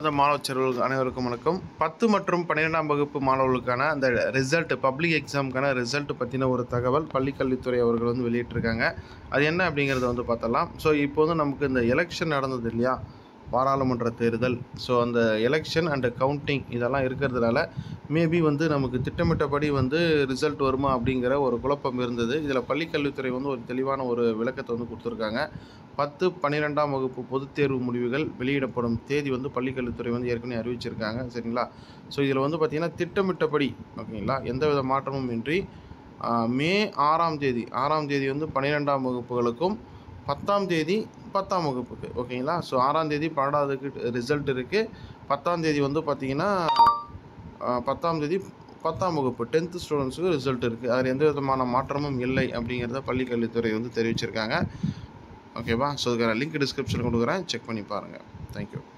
அந்த மாணவ செல்வர்கள் அனைவருக்கும் வணக்கம் பத்து மற்றும் பன்னிரெண்டாம் வகுப்பு மாணவர்களுக்கான அந்த ரிசல்ட் பப்ளிக் எக்ஸாமுக்கான ரிசல்ட் பற்றின ஒரு தகவல் பள்ளிக்கல்வித்துறை அவர்கள் வந்து வெளியிட்டிருக்காங்க அது என்ன அப்படிங்கிறத வந்து பார்த்தலாம் ஸோ இப்போ வந்து நமக்கு இந்த எலெக்ஷன் நடந்தது இல்லையா பாராளுமன்ற தேர்தல் ஸோ அந்த எலெக்ஷன் அண்ட் கவுண்டிங் இதெல்லாம் இருக்கிறதுனால மேபி வந்து நமக்கு திட்டமிட்டபடி வந்து ரிசல்ட் வருமா அப்படிங்கிற ஒரு குழப்பம் இருந்தது இதில் பள்ளிக்கல்வித்துறை வந்து ஒரு தெளிவான ஒரு விளக்கத்தை வந்து கொடுத்துருக்காங்க பத்து பன்னிரெண்டாம் வகுப்பு பொதுத் தேர்வு முடிவுகள் வெளியிடப்படும் தேதி வந்து பள்ளிக்கல்வித்துறை வந்து ஏற்கனவே அறிவிச்சிருக்காங்க சரிங்களா ஸோ இதில் வந்து பார்த்திங்கன்னா திட்டமிட்டபடி ஓகேங்களா எந்தவித மாற்றமும் இன்றி ஆ, மே ஆறாம் தேதி ஆறாம் தேதி வந்து பன்னிரெண்டாம் வகுப்புகளுக்கும் பத்தாம் தேதி பத்தாம் வகுப்புக்கு ஓகேங்களா ஸோ ஆறாம் தேதி பன்னெண்டாவதுக்கு ரிசல்ட் இருக்குது பத்தாம் தேதி வந்து பார்த்திங்கன்னா ஆ, பத்தாம் தேதி பத்தாம் வகுப்பு டென்த்து ஸ்டூடெண்ட்ஸுக்கு ரிசல்ட் இருக்குது அதில் எந்த விதமான மாற்றமும் இல்லை அப்படிங்கிறத பள்ளிக்கல்வித்துறை வந்து தெரிவிச்சிருக்காங்க ஓகேவா ஸோ இதுக்கான லிங்க் டிஸ்கிரிப்ஷனில் கொடுக்குறேன் செக் பண்ணி பாருங்கள் தேங்க்யூ